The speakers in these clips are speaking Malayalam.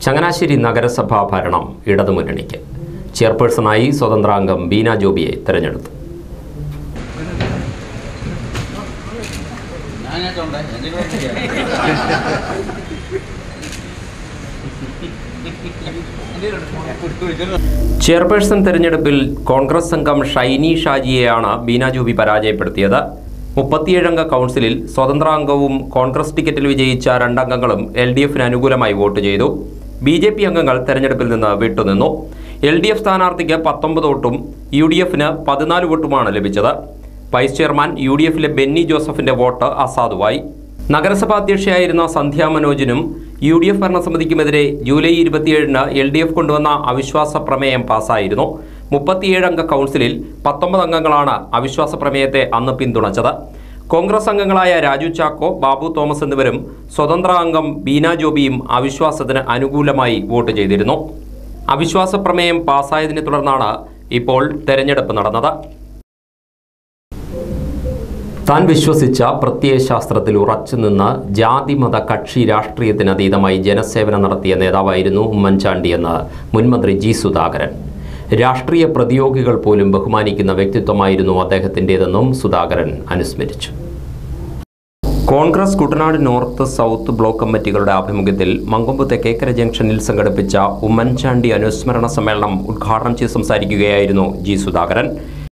ചങ്ങനാശ്ശേരി നഗരസഭാ ഭരണം ഇടതുമുന്നണിക്ക് ചെയർപേഴ്സണായി സ്വതന്ത്രാംഗം ബീന ജോബിയെ തെരഞ്ഞെടുത്തു ഞാനേക്കുണ്ട് എൻ്റെ കൂടെ ചെയർപേഴ്സൺ തെരഞ്ഞെടുപ്പിൽ കോൺഗ്രസ് അംഗം ഷൈനി ഷാജിയെയാണ് ബീന ജോബി പരാജയപ്പെടുത്തിയത് മുപ്പത്തിയേഴംഗ കൗൺസിലിൽ സ്വതന്ത്രാംഗവും കോൺഗ്രസ് ടിക്കറ്റിൽ വിജയിച്ച രണ്ടംഗങ്ങളും എൽ ഡി എഫിന് അനുകൂലമായി വോട്ട് ചെയ്തു ബി ജെ പി അംഗങ്ങൾ തെരഞ്ഞെടുപ്പിൽ നിന്ന് വിട്ടുനിന്നു എൽ ഡി എഫ് സ്ഥാനാർത്ഥിക്ക് പത്തൊമ്പത് വോട്ടും യു ഡി എഫിന് പതിനാല് വോട്ടുമാണ് ലഭിച്ചത് വൈസ് ചെയർമാൻ യു ഡി എഫിലെ ബെന്നി ജോസഫിന്റെ വോട്ട് അസാധുവായി നഗരസഭാ അധ്യക്ഷയായിരുന്ന സന്ധ്യ മനോജിനും യു ഡി എഫ് ഭരണസമിതിക്കുമെതിരെ ജൂലൈ ഇരുപത്തിയേഴിന് എൽ ഡി എഫ് കൊണ്ടുവന്ന അവിശ്വാസ പ്രമേയം പാസ്സായിരുന്നു മുപ്പത്തിയേഴ് അംഗ കൗൺസിലിൽ പത്തൊമ്പത് അംഗങ്ങളാണ് അവിശ്വാസ പ്രമേയത്തെ അന്ന് പിന്തുണച്ചത് കോൺഗ്രസ് അംഗങ്ങളായ രാജു ചാക്കോ ബാബു തോമസ് എന്നിവരും സ്വതന്ത്ര അംഗം ബീന ജോബിയും അവിശ്വാസത്തിന് അനുകൂലമായി വോട്ട് ചെയ്തിരുന്നു അവിശ്വാസ പ്രമേയം പാസ്സായതിനെ തുടർന്നാണ് ഇപ്പോൾ തെരഞ്ഞെടുപ്പ് നടന്നത് താൻ വിശ്വസിച്ച പ്രത്യയശാസ്ത്രത്തിൽ ഉറച്ചുനിന്ന് ജാതിമത കക്ഷി രാഷ്ട്രീയത്തിനതീതമായി ജനസേവനം നടത്തിയ നേതാവായിരുന്നു ഉമ്മൻചാണ്ടിയെന്ന് മുൻമന്ത്രി ജി സുധാകരൻ രാഷ്ട്രീയ പ്രതിയോഗികൾ പോലും ബഹുമാനിക്കുന്ന വ്യക്തിത്വമായിരുന്നു അദ്ദേഹത്തിൻ്റെതെന്നും സുധാകരൻ അനുസ്മരിച്ചു Congress Kuttanad north south block കമ്മിറ്റികളുടെ ആഭിമുഖ്യത്തിൽ മങ്കൊമ്പ് തെക്കേക്കര ജംഗ്ഷനിൽ സംഘടിപ്പിച്ച ഉമ്മൻചാണ്ടി അനുസ്മരണ സമ്മേളനം ഉദ്ഘാടനം ചെയ്ത് സംസാരിക്കുകയായിരുന്നു ജി സുധാകരൻ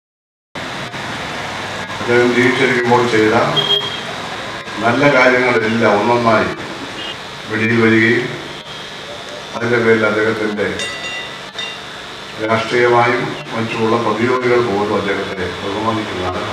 അദ്ദേഹം ജീവിച്ചിരിക്കുമ്പോൾ ചെയ്ത നല്ല കാര്യങ്ങളെല്ലാം ഒന്നൊന്നായി വെളിയിൽ വരികയും അതിൻ്റെ പേരിൽ അദ്ദേഹത്തിൻ്റെ രാഷ്ട്രീയമായും മറ്റുമുള്ള പ്രതിയോഗികൾ പോലും അദ്ദേഹത്തെ ബഹുമാനിക്കുന്നതാണ്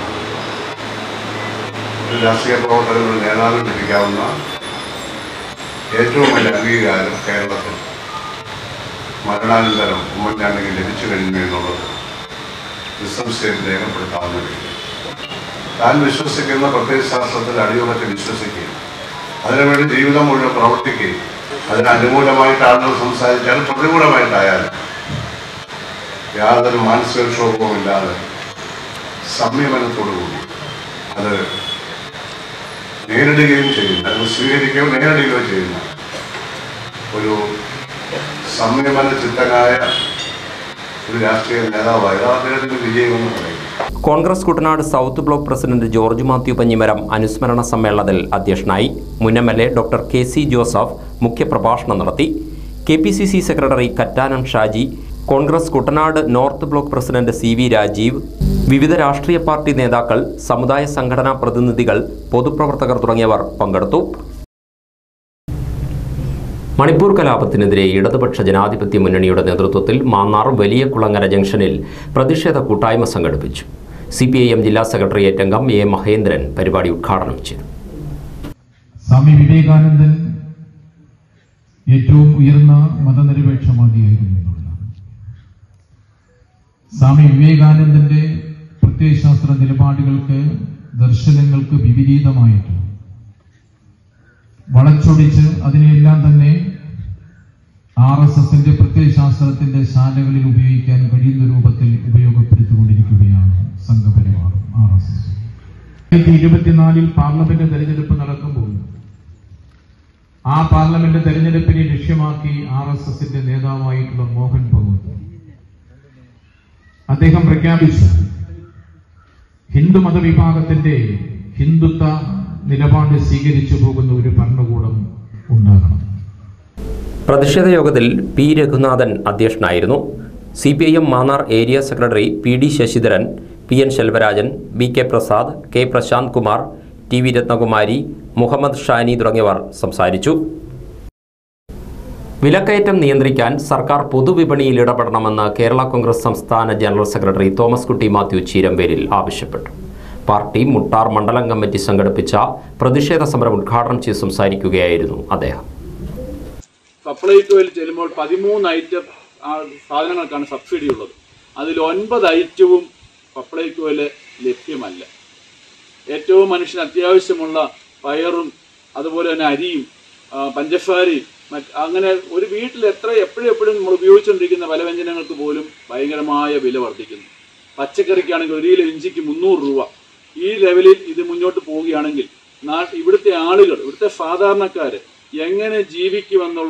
ഒരു രാഷ്ട്രീയ പ്രവർത്തകർ ഒരു നേതാവിന് ലഭിക്കാവുന്ന ഏറ്റവും വലിയ അംഗീകാരം കേരളത്തിൽ മരണാനന്തരം ഉമ്മൻചാണ്ടിക്ക് ലഭിച്ചു കഴിഞ്ഞു എന്നുള്ളത് നിസ്സംശയം രേഖപ്പെടുത്താവുന്ന കാര്യം താൻ വിശ്വസിക്കുന്ന പ്രത്യയശാസ്ത്രത്തിൽ അടിയുറച്ച് വിശ്വസിക്കുകയും അതിനുവേണ്ടി ജീവിതം മുഴുവൻ പ്രവർത്തിക്കുകയും അതിന് അനുകൂലമായിട്ട് ആളുകൾ സംസാരിച്ചാലും പ്രതികൂലമായിട്ടായാലും യാതൊരു മാനസികക്ഷോഭവും ഇല്ലാതെ സംയമനത്തോടുകൂടി അത് നേരിടുകയും ചെയ്യുന്ന അത് സ്വീകരിക്കുകയോ നേരിടുകയോ ചെയ്യുന്ന ഒരു സംയമന ചിത്തനായ ഒരു രാഷ്ട്രീയ നേതാവായത് അദ്ദേഹത്തിന്റെ വിജയമെന്ന് പറയും Congress Kuttanad south block president George Mathew Panjimaram അനുസ്മരണ സമ്മേളനത്തിൽ അധ്യക്ഷനായി മുൻ M L A doctor K C Joseph മുഖ്യപ്രഭാഷണം നടത്തി K P C C secretary Kattanam Shaji Congress Kuttanad north block president C V Rajeev വിവിധ രാഷ്ട്രീയ പാർട്ടി നേതാക്കൾ സമുദായ സംഘടനാ പ്രതിനിധികൾ പൊതുപ്രവർത്തകർ തുടങ്ങിയവർ പങ്കെടുത്തു മണിപ്പൂർ കലാപത്തിനെതിരെ ഇടതുപക്ഷ ജനാധിപത്യ മുന്നണിയുടെ നേതൃത്വത്തിൽ മാന്നാർ വലിയ കുളങ്ങര ജംഗ്ഷനിൽ പ്രതിഷേധ കൂട്ടായ്മ സംഘടിപ്പിച്ചു സി പി ഐ എം ജില്ലാ സെക്രട്ടേറിയറ്റ് അംഗം എ മഹേന്ദ്രൻ പരിപാടി ഉദ്ഘാടനം ചെയ്തു സ്വാമി വിവേകാനന്ദൻ ഏറ്റവും ഉയർന്ന മതനിരപേക്ഷവാദിയായിരുന്നു എന്നുള്ളതാണ് സ്വാമി വിവേകാനന്ദന്റെ പ്രത്യയശാസ്ത്ര നിലപാടുകൾക്ക് ദർശനങ്ങൾക്ക് വിപരീതമായിട്ട് വളച്ചൊടിച്ച് അതിനെയെല്ലാം തന്നെ ആർ എസ് എസിന്റെ പ്രത്യയശാസ്ത്രത്തിന്റെ ശാലകളിൽ ഉപയോഗിക്കാൻ കഴിയുന്ന രൂപത്തിൽ ഉപയോഗപ്പെടുത്തിക്കൊണ്ടിരിക്കുകയാണ് സംഘപരിവാറും ആർ എസ് എസ് രണ്ടായിരത്തി ഇരുപത്തിനാലിൽ പാർലമെന്റ് തെരഞ്ഞെടുപ്പ് നടക്കുമ്പോൾ ആ പാർലമെന്റ് തെരഞ്ഞെടുപ്പിനെ ലക്ഷ്യമാക്കി ആർ എസ് എസിന്റെ നേതാവായിട്ടുള്ള മോഹൻ ഭഗവത് അദ്ദേഹം പ്രഖ്യാപിച്ചു ഹിന്ദു മതവിഭാഗത്തിന്റെ ഹിന്ദുത്വ നിലപാട് സ്വീകരിച്ചു പോകുന്ന ഒരു ഭരണകൂടം ഉണ്ടാകണം പ്രതിഷേധ യോഗത്തിൽ പി രഘുനാഥൻ അധ്യക്ഷനായിരുന്നു C P I M Mannar area secretary P D Sasidharan P N Selvarajan B K Prasad K Prashanth Kumar T V Ratnakumari Muhammad Shani തുടങ്ങിയവർ സംസാരിച്ചു വിലക്കയറ്റം നിയന്ത്രിക്കാൻ സർക്കാർ പൊതുവിപണിയിൽ ഇടപെടണമെന്ന് കേരള കോൺഗ്രസ് സംസ്ഥാന ജനറൽ സെക്രട്ടറി തോമസ് കുട്ടി മാത്യു ചീരമ്പേരിൽ ആവശ്യപ്പെട്ടു പാർട്ടി മുട്ടാർ മണ്ഡലം കമ്മിറ്റി സംഘടിപ്പിച്ച പ്രതിഷേധ സമരം ഉദ്ഘാടനം ചെയ്ത് സംസാരിക്കുകയായിരുന്നു അദ്ദേഹം സപ്ലൈകോയിൽ ചെല്ലുമ്പോൾ പതിമൂന്ന് ഐറ്റം ആ സാധനങ്ങൾക്കാണ് സബ്സിഡി ഉള്ളത് അതിൽ ഒൻപത് ഐറ്റവും സപ്ലൈകോയിൽ ലഭ്യമല്ല ഏറ്റവും മനുഷ്യന് അത്യാവശ്യമുള്ള പയറും അതുപോലെ തന്നെ അരിയും ആ, പഞ്ചസാരയും മറ്റ് അങ്ങനെ ഒരു വീട്ടിൽ എത്ര എപ്പോഴും എപ്പോഴും നമ്മൾ ഉപയോഗിച്ചുകൊണ്ടിരിക്കുന്ന പലവ്യഞ്ജനങ്ങൾക്ക് പോലും ഭയങ്കരമായ വില വർദ്ധിക്കുന്നു പച്ചക്കറിക്കാണെങ്കിൽ ഒരു കിലോ ഇഞ്ചിക്ക് മുന്നൂറ് രൂപ ഈ ലെവലിൽ ഇത് മുന്നോട്ട് പോവുകയാണെങ്കിൽ നാ ഇവിടുത്തെ ആളുകൾ ഇവിടുത്തെ സാധാരണക്കാർ എങ്ങനെ ജീവിക്കുമെന്നുള്ള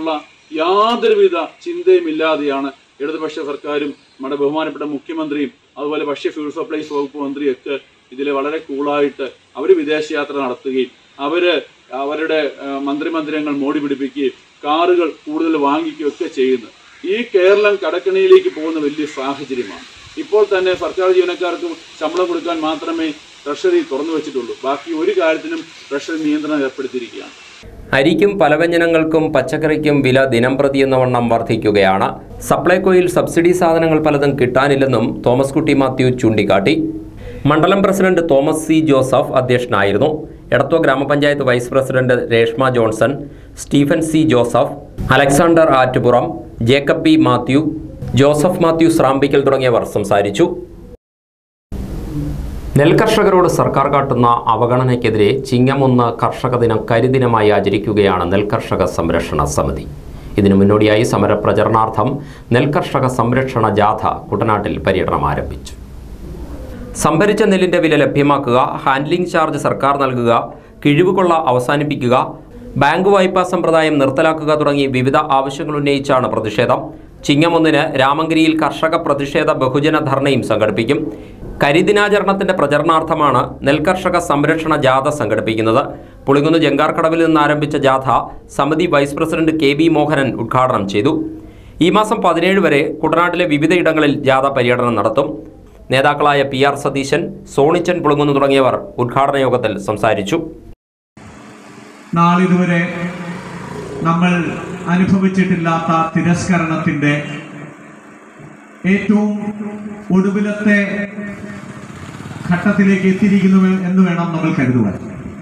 യാതൊരുവിധ ചിന്തയും ഇല്ലാതെയാണ് ഇടതുപക്ഷ സർക്കാരും നമ്മുടെ ബഹുമാനപ്പെട്ട മുഖ്യമന്ത്രിയും അതുപോലെ ഭക്ഷ്യ സിവിൽ സപ്ലൈസ് വകുപ്പ് മന്ത്രിയൊക്കെ ഇതിൽ വളരെ കൂളായിട്ട് അവർ വിദേശയാത്ര നടത്തുകയും അവര് അവരുടെ ആ, മന്ത്രിമന്ദിരങ്ങൾ മോടി പിടിപ്പിക്കുകയും കാറുകൾ കൂടുതൽ വാങ്ങിക്കുകയും ഒക്കെ ചെയ്യുന്നു ഈ കേരളം കടക്കണിയിലേക്ക് പോകുന്ന വലിയ സാഹചര്യമാണ് ഇപ്പോൾ തന്നെ സർക്കാർ ജീവനക്കാർക്കും ശമ്പളം കൊടുക്കാൻ മാത്രമേ ട്രഷറി തുറന്നു വെച്ചിട്ടുള്ളൂ ബാക്കി ഒരു കാര്യത്തിനും ട്രഷറി നിയന്ത്രണം ഏർപ്പെടുത്തിയിരിക്കുകയാണ് അരിക്കും പലവ്യഞ്ജനങ്ങൾക്കും പച്ചക്കറിക്കും വില ദിനം പ്രതി എന്ന വണ്ണം വർദ്ധിക്കുകയാണ് സപ്ലൈകോയിൽ സബ്സിഡി സാധനങ്ങൾ പലതും കിട്ടാനില്ലെന്നും തോമസ് കുട്ടി മാത്യു ചൂണ്ടിക്കാട്ടി മണ്ഡലം പ്രസിഡന്റ് തോമസ് സി ജോസഫ് അധ്യക്ഷനായിരുന്നു എടത്വ ഗ്രാമപഞ്ചായത്ത് vice president Reshma Johnson Stephen C Joseph Alexander Attupuram Jacob P Mathew Joseph Mathew Srampickal തുടങ്ങിയവർ സംസാരിച്ചു നെൽകർഷകരോട് സർക്കാർ കാട്ടുന്ന അവഗണനയ്ക്കെതിരെ ചിങ്ങമൊന്ന് കർഷക ദിനം കരിദിനമായി ആചരിക്കുകയാണ് നെൽകർഷക സംരക്ഷണ സമിതി ഇതിനു മുന്നോടിയായി സമര പ്രചരണാർത്ഥം നെൽകർഷക സംരക്ഷണ ജാഥ കുട്ടനാട്ടിൽ പര്യടനം ആരംഭിച്ചു സംഭരിച്ച നെല്ലിന്റെ വില ലഭ്യമാക്കുക ഹാൻഡ്ലിംഗ് ചാർജ് സർക്കാർ നൽകുക കിഴിവുകൊള്ള അവസാനിപ്പിക്കുക ബാങ്ക് വായ്പാ സമ്പ്രദായം നിർത്തലാക്കുക തുടങ്ങി വിവിധ ആവശ്യങ്ങൾ ഉന്നയിച്ചാണ് പ്രതിഷേധം ചിങ്ങമൊന്നിന് രാമങ്കരിയിൽ കർഷക പ്രതിഷേധ ബഹുജന ധർണയും സംഘടിപ്പിക്കും കരിദിനാചരണത്തിന്റെ പ്രചരണാർത്ഥമാണ് നെൽകർഷക സംരക്ഷണ ജാഥ സംഘടിപ്പിക്കുന്നത് പുളിങ്കുന്ന് ജങ്കാർക്കടവിൽ നിന്ന് ആരംഭിച്ച ജാഥ സമിതി vice president K B Mohanan ഉദ്ഘാടനം ചെയ്തു ഈ മാസം പതിനേഴ് വരെ കുട്ടനാട്ടിലെ വിവിധയിടങ്ങളിൽ ജാഥ പര്യടനം നടത്തും നേതാക്കളായ പി ആർ സതീശൻ സോണിച്ചൻ പുളുങ്ങുന്നു തുടങ്ങിയവർ ഉദ്ഘാടന യോഗത്തിൽ സംസാരിച്ചു നാളിതുവരെ നമ്മൾ അനുഭവിച്ചിട്ടില്ലാത്ത തിരസ്കരണത്തിന്റെ ഏറ്റവും ഒടുവിലത്തെ ഘട്ടത്തിലേക്ക് എത്തിയിരിക്കുന്നു എന്ന് വേണം നമ്മൾ കരുതുവാൻ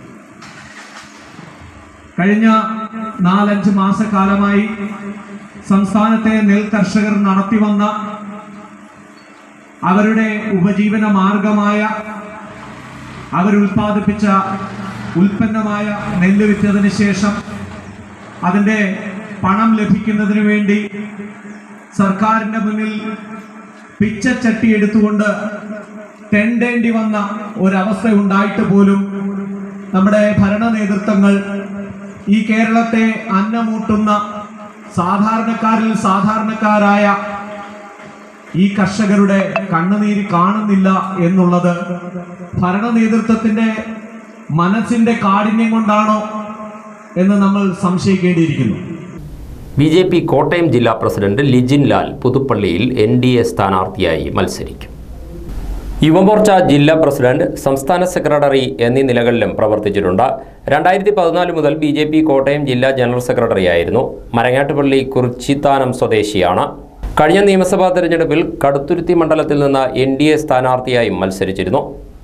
കഴിഞ്ഞ നാലഞ്ച് മാസക്കാലമായി സംസ്ഥാനത്തെ നെൽ കർഷകർ നടത്തിവന്ന അവരുടെ ഉപജീവന മാർഗമായ അവരുൽപ്പാദിപ്പിച്ച ഉൽപ്പന്നമായ നെല്ല് വിറ്റതിന് ശേഷം അതിൻ്റെ പണം ലഭിക്കുന്നതിന് വേണ്ടി സർക്കാരിൻ്റെ മുന്നിൽ പിച്ചച്ചട്ടി എടുത്തുകൊണ്ട് തെണ്ടേണ്ടി വന്ന ഒരവസ്ഥ ഉണ്ടായിട്ട് പോലും നമ്മുടെ ഭരണ നേതൃത്വങ്ങൾ ഈ കേരളത്തെ അന്നമൂട്ടുന്ന സാധാരണക്കാരിൽ സാധാരണക്കാരായ ഈ കർഷകരുടെ കണ്ണുനീര് കാണുന്നില്ല എന്നുള്ളത് ഭരണ നേതൃത്വത്തിന്റെ മനസ്സിന്റെ കാഠിന്യം കൊണ്ടാണോ എന്ന് നമ്മൾ സംശയിക്കേണ്ടിയിരിക്കുന്നു ബി ജെ പി കോട്ടയം ജില്ലാ പ്രസിഡന്റ് ലിജിൻ ലാൽ പുതുപ്പള്ളിയിൽ എൻ ഡി എ സ്ഥാനാർത്ഥിയായി മത്സരിക്കും യുവമോർച്ച ജില്ലാ പ്രസിഡന്റ് സംസ്ഥാന സെക്രട്ടറി എന്നീ നിലകളിലും പ്രവർത്തിച്ചിട്ടുണ്ട് രണ്ടായിരത്തി പതിനാല് മുതൽ ബി ജെ പി കോട്ടയം ജില്ലാ ജനറൽ സെക്രട്ടറിയായിരുന്നു മരങ്ങാട്ടുപള്ളി കുറിച്ചിത്താനം സ്വദേശിയാണ് കഴിഞ്ഞ നിയമസഭാ തെരഞ്ഞെടുപ്പിൽ കടുത്തുരുത്തി മണ്ഡലത്തിൽ നിന്ന് എൻ ഡി എ സ്ഥാനാർത്ഥിയായും മത്സരിച്ചിരുന്നു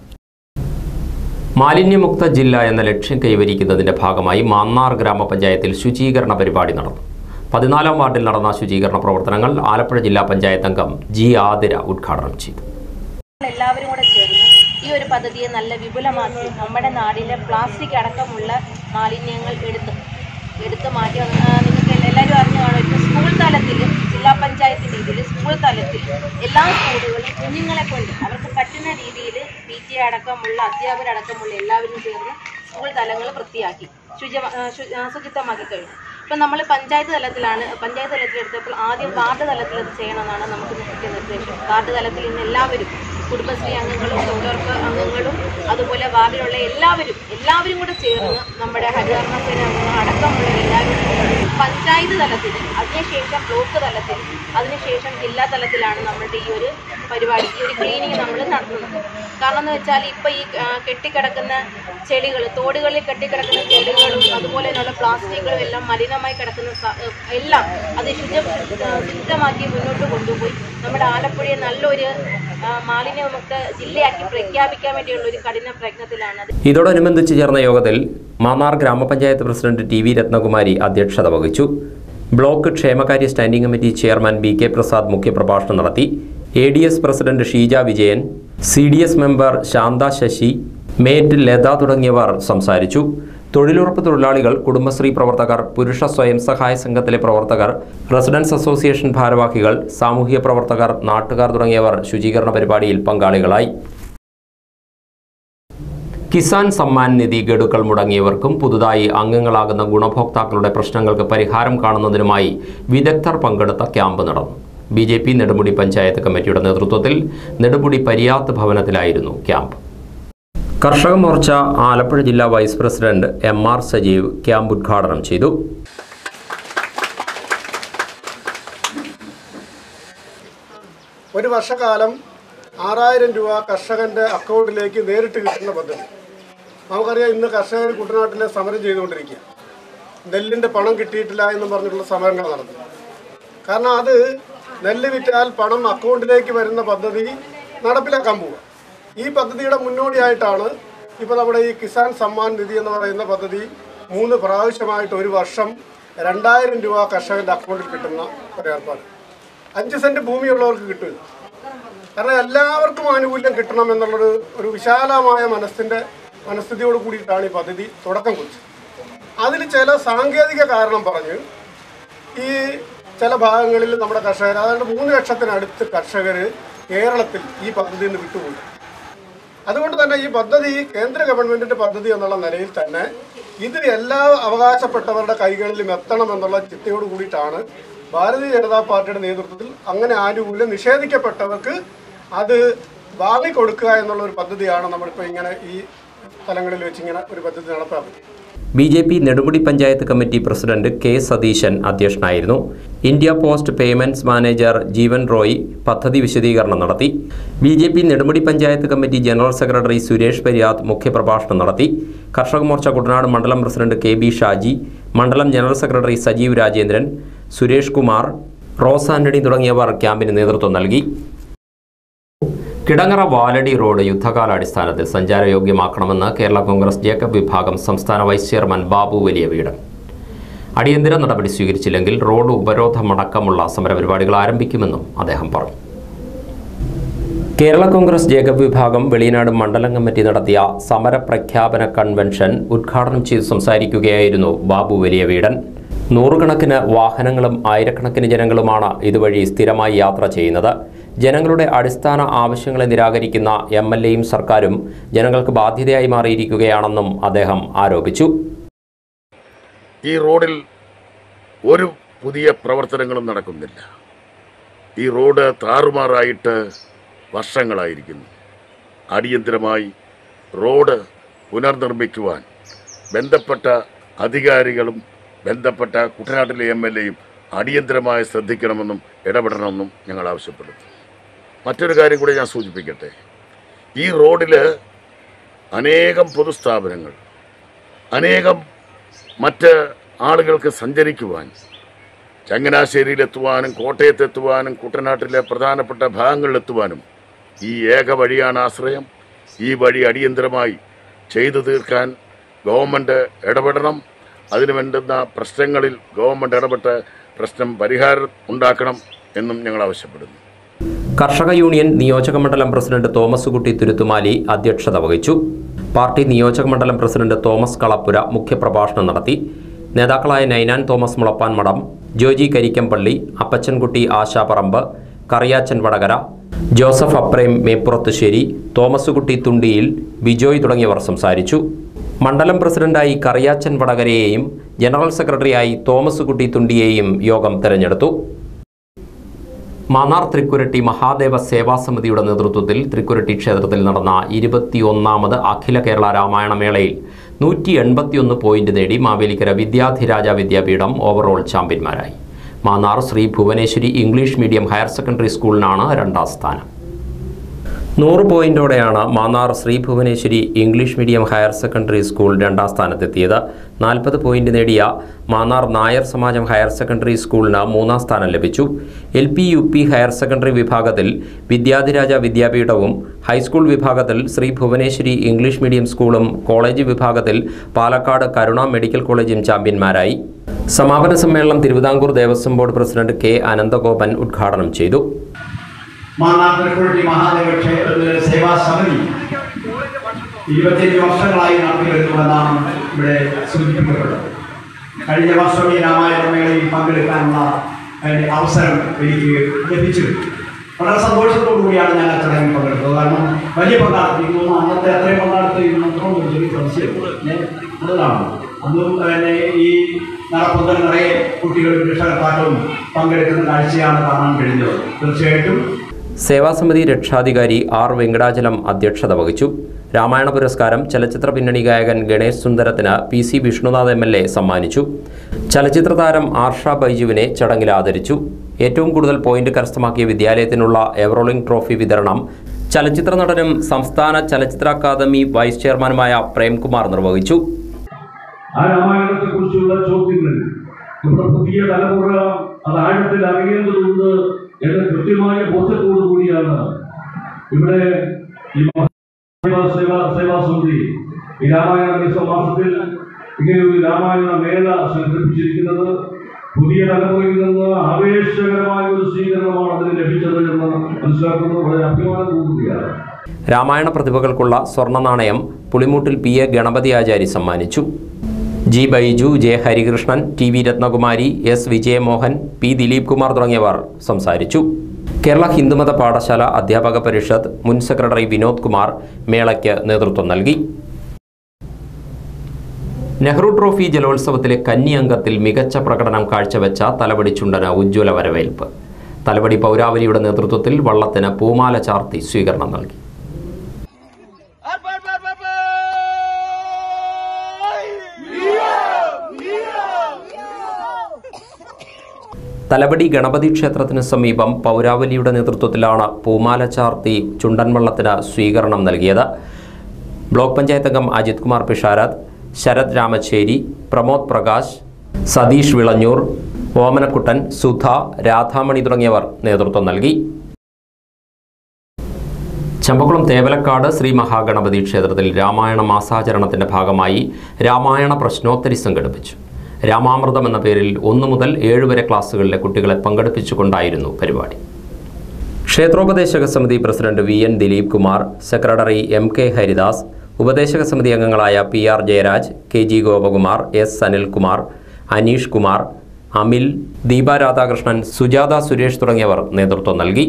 മാലിന്യമുക്ത ജില്ല എന്ന ലക്ഷ്യം കൈവരിക്കുന്നതിന്റെ ഭാഗമായി മാന്നാർ ഗ്രാമപഞ്ചായത്തിൽ ശുചീകരണ പരിപാടി നടന്നു പതിനാലാം വാർഡിൽ നടന്ന ശുചീകരണ പ്രവർത്തനങ്ങൾ ആലപ്പുഴ ജില്ലാ പഞ്ചായത്ത് അംഗം ജി ആതിര ഉദ്ഘാടനം ചെയ്തു എല്ലാവരും കൂടെ ചേർന്ന് ഈ ഒരു പദ്ധതിയെ നല്ല വിപുലമാക്കി നമ്മുടെ നാടിലെ പ്ലാസ്റ്റിക് അടക്കമുള്ള മാലിന്യങ്ങൾ എടുത്ത് എടുത്തു മാറ്റി ആ, നിങ്ങൾക്ക് എല്ലാവരും അറിഞ്ഞു കാണും ഇപ്പോൾ സ്കൂൾ തലത്തിൽ ജില്ലാ പഞ്ചായത്തിൻ്റെ ഇതിൽ സ്കൂൾ തലത്തിൽ എല്ലാ സ്കൂളുകളും കുഞ്ഞുങ്ങളെ കൊണ്ട് അവർക്ക് പറ്റുന്ന രീതിയിൽ പി ടി അടക്കമുള്ള അധ്യാപകരടക്കമുള്ള എല്ലാവരും ചേർന്ന് സ്കൂൾ തലങ്ങൾ വൃത്തിയാക്കി ശുചി ശുചിത്വമാക്കി കഴിഞ്ഞു ഇപ്പം നമ്മൾ പഞ്ചായത്ത് തലത്തിലാണ് പഞ്ചായത്ത് തലത്തിൽ എടുത്തപ്പോൾ ആദ്യം വാർഡ് തലത്തിൽ അത് ചെയ്യണമെന്നാണ് നമുക്ക് കിട്ടിയ നിർദ്ദേശം വാർഡ് തലത്തിൽ ഇന്ന് എല്ലാവരും കുടുംബശ്രീ അംഗങ്ങളും തൊഴിലുറപ്പ് അംഗങ്ങളും അതുപോലെ വാർഡിലുള്ള എല്ലാവരും എല്ലാവരും കൂടെ ചേർന്ന് നമ്മുടെ ഹരിതകർമ്മസേന അംഗങ്ങൾ അടക്കമുള്ള എല്ലാവരും കൂടെ പഞ്ചായത്ത് തലത്തിൽ അതിനുശേഷം ബ്ലോക്ക് തലത്തിൽ അതിനുശേഷം ജില്ലാ തലത്തിലാണ് നമ്മളുടെ ഈ ഒരു പരിപാടി ഈ ഒരു ക്ലീനിങ് നമ്മൾ നടത്തുന്നത് കാരണം എന്ന് വെച്ചാൽ ഇപ്പം ഈ ആ, കെട്ടിക്കിടക്കുന്ന ചെടികൾ തോടുകളിൽ കെട്ടിക്കിടക്കുന്ന ചെടികളും അതുപോലെ തന്നെയുള്ള പ്ലാസ്റ്റിക്കുകളും എല്ലാം മലിനമായി കിടക്കുന്ന സ- എല്ലാം അത് ശുചി ശുദ്ധമാക്കി മുന്നോട്ട് കൊണ്ടുപോയി നമ്മുടെ ആലപ്പുഴയെ നല്ലൊരു ആ, മാലിന്യമുക്ത ജില്ലയാക്കി പ്രഖ്യാപിക്കാൻ വേണ്ടിയുള്ള ഒരു കഠിന പ്രയത്നത്തിലാണ് അത് ഇതോടനുബന്ധിച്ച് ചേർന്ന യോഗത്തിൽ മാന്നാർ ഗ്രാമപഞ്ചായത്ത് പ്രസിഡന്റ് ടി വി രത്നകുമാരി അധ്യക്ഷത വഹിച്ചു ബ്ലോക്ക് ക്ഷേമകാര്യ standing committee chairman B K Prasad മുഖ്യപ്രഭാഷണം നടത്തി A D S president Sheeja Vijayan C D S member Shantha Sasi mate Latha തുടങ്ങിയവർ സംസാരിച്ചു തൊഴിലുറപ്പ് തൊഴിലാളികൾ കുടുംബശ്രീ പ്രവർത്തകർ പുരുഷ സ്വയം സഹായ സംഘത്തിലെ പ്രവർത്തകർ റെസിഡൻസ് അസോസിയേഷൻ ഭാരവാഹികൾ സാമൂഹ്യ പ്രവർത്തകർ നാട്ടുകാർ തുടങ്ങിയവർ ശുചീകരണ പരിപാടിയിൽ പങ്കാളികളായി കിസാൻ സമ്മാൻ നിധി ഗഡുക്കൾ മുടങ്ങിയവർക്കും പുതുതായി അംഗങ്ങളാകുന്ന ഗുണഭോക്താക്കളുടെ പ്രശ്നങ്ങൾക്ക് പരിഹാരം കാണുന്നതിനുമായി വിദഗ്ധർ പങ്കെടുത്ത ക്യാമ്പ് നടന്നു B J P Nedumudi panchayat കമ്മിറ്റിയുടെ നേതൃത്വത്തിൽ നെടുമുടി പരിയാത്ത് ഭവനത്തിലായിരുന്നു ക്യാമ്പ് കർഷക മോർച്ച ആലപ്പുഴ ജില്ലാ vice president M R Sajeev camp ഉദ്ഘാടനം ചെയ്തു ഒരു വർഷക്കാലം ആറായിരം രൂപ കർഷകന്റെ അക്കൗണ്ടിലേക്ക് നേരിട്ട് കിട്ടുന്ന പദ്ധതി നമുക്കറിയാം ഇന്ന് കർഷകർ കുട്ടനാട്ടിൽ സമരം ചെയ്തുകൊണ്ടിരിക്കുക നെല്ലിൻ്റെ പണം കിട്ടിയിട്ടില്ല എന്ന് പറഞ്ഞിട്ടുള്ള സമരങ്ങൾ നടന്നു കാരണം അത് നെല്ല് വിറ്റാൽ പണം അക്കൗണ്ടിലേക്ക് വരുന്ന പദ്ധതി നടപ്പിലാക്കാൻ പോവുക ഈ പദ്ധതിയുടെ മുന്നോടിയായിട്ടാണ് ഇപ്പോൾ നമ്മുടെ ഈ കിസാൻ സമ്മാൻ നിധി എന്ന് പറയുന്ന പദ്ധതി മൂന്ന് പ്രാവശ്യമായിട്ട് ഒരു വർഷം രണ്ടായിരം രൂപ കർഷകന്റെ അക്കൗണ്ടിൽ കിട്ടുന്ന ഒരു ഏർപ്പാട് അഞ്ച് സെന്റ് ഭൂമിയുള്ളവർക്ക് കിട്ടും കാരണം എല്ലാവർക്കും ആനുകൂല്യം കിട്ടണം എന്നുള്ളൊരു ഒരു വിശാലമായ മനസ്സിന്റെ മനസ്ഥിതിയോട് കൂടിയിട്ടാണ് ഈ പദ്ധതി തുടക്കം കുറിച്ചത് അതിൽ ചില സാങ്കേതിക കാരണം പറഞ്ഞ് ഈ ചില ഭാഗങ്ങളിൽ നമ്മുടെ കർഷകർ അതായത് മൂന്ന് ലക്ഷത്തിനടുത്ത് കർഷകർ കേരളത്തിൽ ഈ പദ്ധതിയിൽ നിന്ന് വിട്ടുപോയി അതുകൊണ്ട് തന്നെ ഈ പദ്ധതി കേന്ദ്ര ഗവൺമെന്റിന്റെ പദ്ധതി എന്നുള്ള നിലയിൽ തന്നെ ഇത് എല്ലാ അവകാശപ്പെട്ടവരുടെ കൈകളിലും എത്തണം എന്നുള്ള ചിട്ടയോട് കൂടിയിട്ടാണ് ഭാരതീയ ജനതാ പാർട്ടിയുടെ നേതൃത്വത്തിൽ അങ്ങനെ ആനുകൂല്യം നിഷേധിക്കപ്പെട്ടവർക്ക് അത് വാങ്ങിക്കൊടുക്കുക എന്നുള്ള ഒരു പദ്ധതിയാണ് നമ്മളിപ്പോൾ ഇങ്ങനെ ഈ സ്ഥലങ്ങളിൽ വെച്ച് ഇങ്ങനെ ഒരു പദ്ധതി നടപ്പാക്കുന്നത് B J P Nedumudi panchayat committee president K Satheesan അധ്യക്ഷനായിരുന്നു India post payments manager Jeevan Roy പദ്ധതി വിശദീകരണം നടത്തി B J P Nedumudi panchayat committee general secretary Suresh Periyath മുഖ്യപ്രഭാഷണം നടത്തി കർഷക മോർച്ച കുട്ടനാട് മണ്ഡലം പ്രസിഡന്റ് കെ ബി ഷാജി മണ്ഡലം ജനറൽ സെക്രട്ടറി സജീവ് രാജേന്ദ്രൻ സുരേഷ് കുമാർ റോസ് ആന്റണി തുടങ്ങിയവർ ക്യാമ്പിന് നേതൃത്വം നൽകി കിടങ്ങറ വാലടി റോഡ് യുദ്ധകാലാടിസ്ഥാനത്തിൽ സഞ്ചാരയോഗ്യമാക്കണമെന്ന് കേരള കോൺഗ്രസ് ജേക്കബ് വിഭാഗം സംസ്ഥാന വൈസ് ചെയർമാൻ ബാബു വലിയ വീട് അടിയന്തര നടപടി സ്വീകരിച്ചില്ലെങ്കിൽ റോഡ് ഉപരോധമടക്കമുള്ള സമരപരിപാടികൾ ആരംഭിക്കുമെന്നും അദ്ദേഹം പറഞ്ഞു കേരള കോൺഗ്രസ് ജേക്കബ് വിഭാഗം വെളിയനാട് മണ്ഡലം കമ്മിറ്റി നടത്തിയ സമരപ്രഖ്യാപന കൺവെൻഷൻ ഉദ്ഘാടനം ചെയ്ത് സംസാരിക്കുകയായിരുന്നു ബാബു വലിയ വീടൻ നൂറുകണക്കിന് വാഹനങ്ങളും ആയിരക്കണക്കിന് ജനങ്ങളുമാണ് ഇതുവഴി സ്ഥിരമായി യാത്ര ചെയ്യുന്നത് ജനങ്ങളുടെ അടിസ്ഥാന ആവശ്യങ്ങളെ നിരാകരിക്കുന്ന എം എൽ എയും സർക്കാരും ജനങ്ങൾക്ക് ബാധ്യതയായി മാറിയിരിക്കുകയാണെന്നും അദ്ദേഹം ആരോപിച്ചു ഈ റോഡിൽ ഒരു പുതിയ പ്രവർത്തനങ്ങളും നടക്കുന്നില്ല ഈ റോഡ് താറുമാറായിട്ട് വർഷങ്ങളായിരിക്കുന്നു അടിയന്തരമായി റോഡ് പുനർനിർമ്മിക്കുവാൻ ബന്ധപ്പെട്ട അധികാരികളും ബന്ധപ്പെട്ട കുട്ടനാട്ടിലെ എം എൽ എയും അടിയന്തരമായി ശ്രദ്ധിക്കണമെന്നും ഇടപെടണമെന്നും ഞങ്ങൾ ആവശ്യപ്പെടുന്നു മറ്റൊരു കാര്യം കൂടി ഞാൻ സൂചിപ്പിക്കട്ടെ ഈ റോഡിൽ അനേകം പൊതുസ്ഥാപനങ്ങൾ അനേകം മറ്റ് ആളുകൾക്ക് സഞ്ചരിക്കുവാൻ ചങ്ങനാശ്ശേരിയിലെത്തുവാനും കോട്ടയത്തെത്തുവാനും കുട്ടനാട്ടിലെ പ്രധാനപ്പെട്ട ഭാഗങ്ങളിലെത്തുവാനും ഈ ഏക വഴിയാണ് ആശ്രയം ഈ വഴി അടിയന്തരമായി ചെയ്തു തീർക്കാൻ ഗവൺമെൻറ് ഇടപെടണം അതിന് വേണ്ടുന്ന പ്രശ്നങ്ങളിൽ ഗവൺമെൻറ് ഇടപെട്ട് പ്രശ്നം പരിഹാരം ഉണ്ടാക്കണം എന്നും ഞങ്ങൾ ആവശ്യപ്പെടുന്നു കർഷക യൂണിയൻ നിയോജക മണ്ഡലം പ്രസിഡന്റ് തോമസ് കുട്ടി തുരുത്തുമാലി അധ്യക്ഷത വഹിച്ചു പാർട്ടി നിയോജക മണ്ഡലം പ്രസിഡന്റ് തോമസ് കളപ്പുര മുഖ്യപ്രഭാഷണം നടത്തി നേതാക്കളായ നൈനാൻ തോമസ് മുളപ്പാൻ മഠം ജോജി കരിക്കമ്പള്ളി അപ്പച്ചൻകുട്ടി ആശാപറമ്പ് കറിയാച്ചൻ വടകര ജോസഫ് അപ്രേം മേപ്പുറത്തുശ്ശേരി തോമസ് കുട്ടി തുണ്ടിയിൽ ബിജോയ് തുടങ്ങിയവർ സംസാരിച്ചു മണ്ഡലം പ്രസിഡന്റായി കറിയാച്ചൻ വടകരയെയും ജനറൽ സെക്രട്ടറിയായി തോമസ് കുട്ടി തുണ്ടിയെയും യോഗം തെരഞ്ഞെടുത്തു മാന്നാർ തൃക്കുരട്ടി മഹാദേവ സേവാ സമിതിയുടെ നേതൃത്വത്തിൽ തൃക്കുരട്ടി ക്ഷേത്രത്തിൽ നടന്ന ഇരുപത്തിയൊന്നാമത് അഖില കേരള രാമായണ മേളയിൽ നൂറ്റി എൺപത്തിയൊന്ന് പോയിന്റ് നേടി മാവേലിക്കര വിദ്യാധിരാജ വിദ്യാപീഠം ഓവറോൾ ചാമ്പ്യന്മാരായി Mannar Sree Bhuvaneswari English medium higher secondary സ്കൂളിനാണ് രണ്ടാം സ്ഥാനം നൂറ് പോയിന്റോടെയാണ് Mannar Sree Bhuvaneswari English medium higher secondary school രണ്ടാം സ്ഥാനത്തെത്തിയത് നാൽപ്പത് പോയിന്റ് നേടിയ മാന്നാർ നായർ സമാജം ഹയർ സെക്കൻഡറി സ്കൂളിന് മൂന്നാം സ്ഥാനം ലഭിച്ചു L P U P higher secondary വിഭാഗത്തിൽ വിദ്യാധിരാജ വിദ്യാപീഠവും ഹൈസ്കൂൾ വിഭാഗത്തിൽ ശ്രീ ഭുവനേശ്വരി ഇംഗ്ലീഷ് മീഡിയം സ്കൂളും കോളേജ് വിഭാഗത്തിൽ പാലക്കാട് കരുണ മെഡിക്കൽ കോളേജും ചാമ്പ്യന്മാരായി സമാപന സമ്മേളനം Thiruvithamkoor Devaswom board president K Ananthagopan ഉദ്ഘാടനം ചെയ്തു മാന്നാർക്കുഴി മഹാദേവ ക്ഷേത്രത്തിലെ സേവാ സമിതി ഇരുപത്തിയഞ്ച് വർഷങ്ങളായി നടത്തി വരുന്നുവെന്നാണ് ഇവിടെ സൂചിപ്പിക്കപ്പെട്ടത് കഴിഞ്ഞ വർഷം ഈ രാമായണ മേളയിൽ പങ്കെടുക്കാനുള്ള അതിന്റെ അവസരം എനിക്ക് ലഭിച്ചു വളരെ സന്തോഷത്തോടു കൂടിയാണ് ഞാൻ ആ ചടങ്ങിൽ പങ്കെടുത്തത് കാരണം വലിയ പങ്കാളിത്തം എനിക്ക് തോന്നുന്നു അന്നത്തെ അത്രയും പങ്കാളിത്തം ചെറിയ സംശയം കൂടുതലാണ് അന്നും തന്നെ ഈ നടപ്പന്തൽ നിറയെ കുട്ടികളും രക്ഷകർത്താക്കളും പങ്കെടുക്കുന്ന കാഴ്ചയാണ് കാണാൻ കഴിഞ്ഞത് തീർച്ചയായിട്ടും സേവാസമിതി രക്ഷാധികാരി ആർ വെങ്കടാചലം അധ്യക്ഷത വഹിച്ചു രാമായണ പുരസ്കാരം ചലച്ചിത്ര പിന്നണി ഗായകൻ ഗണേഷ് സുന്ദരത്തിന് P C Vishnunath M L A സമ്മാനിച്ചു ചലച്ചിത്ര താരം ആർഷ ബൈജുവിനെ ചടങ്ങിൽ ആദരിച്ചു ഏറ്റവും കൂടുതൽ പോയിന്റ് കരസ്ഥമാക്കിയ വിദ്യാലയത്തിനുള്ള എവറോളിംഗ് ട്രോഫി വിതരണം ചലച്ചിത്ര നടനും സംസ്ഥാന ചലച്ചിത്ര അക്കാദമി വൈസ് ചെയർമാനുമായ പ്രേംകുമാർ നിർവഹിച്ചു ആ രാമായണത്തെ കുറിച്ചുള്ള ചോദ്യങ്ങൾ നമ്മുടെ പുതിയ തലമുറ അത് ആഴത്തിൽ അറിയേണ്ടതുണ്ട് എന്ന കൃത്യമായ ബോധത്തോടു കൂടിയാണ് ഇവിടെ ഈ മഹാ സേവാ സേവാ സമിതി ഈ രാമായണ മിശ്ര മാസത്തിൽ ഇങ്ങനെ ഒരു രാമായണ മേള സംഘടിപ്പിച്ചിരിക്കുന്നത് പുതിയ തലമുറയിൽ നിന്ന് ആവേശകരമായ ഒരു സ്വീകരണമാണ് അതിന് ലഭിച്ചത് എന്ന് മനസ്സിലാക്കുന്നത് വളരെ അഭിമാനം തോന്നുകയാണ് രാമായണ പ്രതിഭകൾക്കുള്ള സ്വർണ്ണ നാണയം പുളിമൂട്ടിൽ പി എ ഗണപതി ആചാരി സമ്മാനിച്ചു G Baiju J Harikrishnan T V Ratnakumari S Vijayamohan P Dileep Kumar തുടങ്ങിയവർ സംസാരിച്ചു കേരള ഹിന്ദുമത പാഠശാല അധ്യാപക പരിഷത്ത് മുൻ സെക്രട്ടറി വിനോദ് കുമാർ മേളയ്ക്ക് നേതൃത്വം നൽകി നെഹ്റു ട്രോഫി ജലോത്സവത്തിലെ കന്നി അംഗത്തിൽ മികച്ച പ്രകടനം കാഴ്ചവെച്ച തലവടി ചുണ്ടന് ഉജ്ജ്വല വരവേൽപ്പ് തലവടി പൗരാവലിയുടെ നേതൃത്വത്തിൽ വള്ളത്തിന് പൂമാല ചാർത്തി സ്വീകരണം നൽകി തലവടി ഗണപതി ക്ഷേത്രത്തിന് സമീപം പൗരാവലിയുടെ നേതൃത്വത്തിലാണ് പൂമാല ചാർത്തി ചുണ്ടൻവള്ളത്തിന് സ്വീകരണം നൽകിയത് ബ്ലോക്ക് പഞ്ചായത്ത് അംഗം അജിത് കുമാർ പിഷാരത് ശരത് രാമച്ചേരി പ്രമോദ് പ്രകാശ് സതീഷ് വിളഞ്ഞൂർ ഓമനക്കുട്ടൻ സുധ രാധാമണി തുടങ്ങിയവർ നേതൃത്വം നൽകി ചമ്പക്കുളം തേവലക്കാട് ശ്രീ മഹാഗണപതി ക്ഷേത്രത്തിൽ രാമായണ മാസാചരണത്തിന്റെ ഭാഗമായി രാമായണ പ്രശ്നോത്തരി സംഘടിപ്പിച്ചു രാമാമൃതം എന്ന പേരിൽ ഒന്നു മുതൽ ഏഴ് വരെ ക്ലാസ്സുകളിലെ കുട്ടികളെ പങ്കെടുപ്പിച്ചുകൊണ്ടായിരുന്നു പരിപാടി ക്ഷേത്രോപദേശക സമിതി president V N Dileep Kumar secretary M K Haridas ഉപദേശക സമിതി അംഗങ്ങളായ P R Jayaraj K G Gopakumar S Anilkumar Aneesh Kumar Amil Deepa Radhakrishnan Sujatha Suresh തുടങ്ങിയവർ നേതൃത്വം നൽകി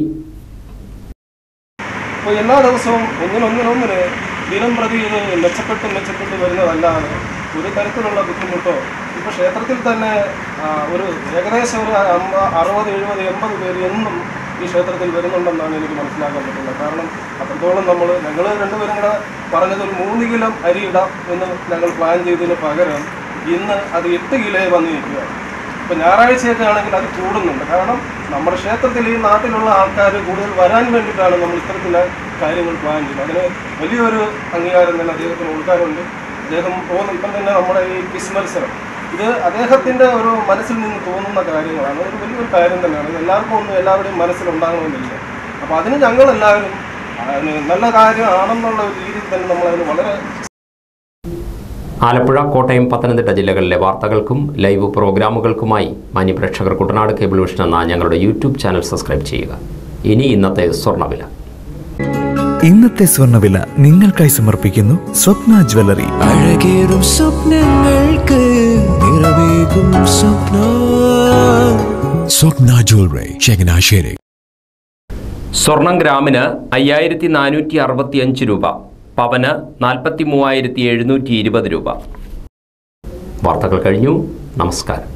അപ്പോൾ എല്ലാ ദിവസവും ഒന്നിനൊന്നിനൊന്നിന് ദിനം പ്രതി ഇത് മെച്ചപ്പെട്ട് മെച്ചപ്പെട്ട് വരുന്നതല്ലാതെ ഒരു തരത്തിലുള്ള ബുദ്ധിമുട്ടോ ഇപ്പോൾ ക്ഷേത്രത്തിൽ തന്നെ ആ, ഒരു ഏകദേശം ഒരു അമ്പ അറുപത് എഴുപത് എൺപത് പേര് എന്നും ഈ ക്ഷേത്രത്തിൽ വരുന്നുണ്ടെന്നാണ് എനിക്ക് മനസ്സിലാക്കാൻ പറ്റുന്നത് കാരണം അത്രത്തോളം നമ്മൾ ഞങ്ങൾ രണ്ടുപേരും കൂടെ പറഞ്ഞത് ഒരു മൂന്ന് കിലോ അരി ഇടാം എന്ന് ഞങ്ങൾ പ്ലാൻ ചെയ്തതിന് പകരം ഇന്ന് അത് എട്ട് കിലോ വന്നിരിക്കുകയാണ് ഇപ്പം ഞായറാഴ്ചയൊക്കെ ആണെങ്കിൽ അത് കൂടുന്നുണ്ട് കാരണം നമ്മുടെ ക്ഷേത്രത്തിൽ ഈ നാട്ടിലുള്ള ആൾക്കാർ കൂടുതൽ വരാൻ വേണ്ടിയിട്ടാണ് നമ്മൾ ഇത്തരത്തിലുള്ള കാര്യങ്ങൾ പ്ലാൻ ചെയ്യുന്നത് അതിന് വലിയൊരു അംഗീകാരം തന്നെ അദ്ദേഹത്തിന് കൊടുക്കാറുണ്ട് അദ്ദേഹം പോകുന്ന ഇപ്പം തന്നെ നമ്മുടെ ഈ ക്വിസ് മത്സരം ഇത് അദ്ദേഹത്തിൻ്റെ ഒരു മനസ്സിൽ നിന്ന് തോന്നുന്ന കാര്യങ്ങളാണ് അതൊരു വലിയൊരു കാര്യം തന്നെയാണ് ഇത് എല്ലാവർക്കും ഒന്നും എല്ലാവരുടെയും മനസ്സിലുണ്ടാകണമെന്നില്ല അപ്പോൾ അതിന് ഞങ്ങളെല്ലാവരും അതിന് നല്ല കാര്യമാണെന്നുള്ള ഒരു രീതിയിൽ തന്നെ നമ്മളതിന് വളരെ ആലപ്പുഴ കോട്ടയം പത്തനംതിട്ട ജില്ലകളിലെ വാർത്തകൾക്കും ലൈവ് പ്രോഗ്രാമുകൾക്കുമായി മാന്യപ്രേക്ഷകർ കുട്ടനാട് കേബിൾ വിഷൻ എന്ന ഞങ്ങളുടെ യൂട്യൂബ് ചാനൽ സബ്സ്ക്രൈബ് ചെയ്യുക ഇനി ഇന്നത്തെ സ്വർണ്ണവില ഇന്നത്തെ സ്വർണ്ണവില നിങ്ങൾക്കായി സമർപ്പിക്കുന്നു സ്വപ്ന ജ്വല്ലറി അഴകേറും സ്വപ്നങ്ങൾക്ക് നിറവേകും സ്വപ്ന സ്വപ്ന ജ്വല്ലറി ചങ്ങനാശ്ശേരി സ്വർണം ഗ്രാമിന് അയ്യായിരത്തി നാനൂറ്റി അറുപത്തി അഞ്ച് രൂപ പവന് നാൽപ്പത്തി മൂവായിരത്തി എഴുന്നൂറ്റി ഇരുപത് രൂപ വാർത്തകൾ കഴിഞ്ഞു നമസ്കാരം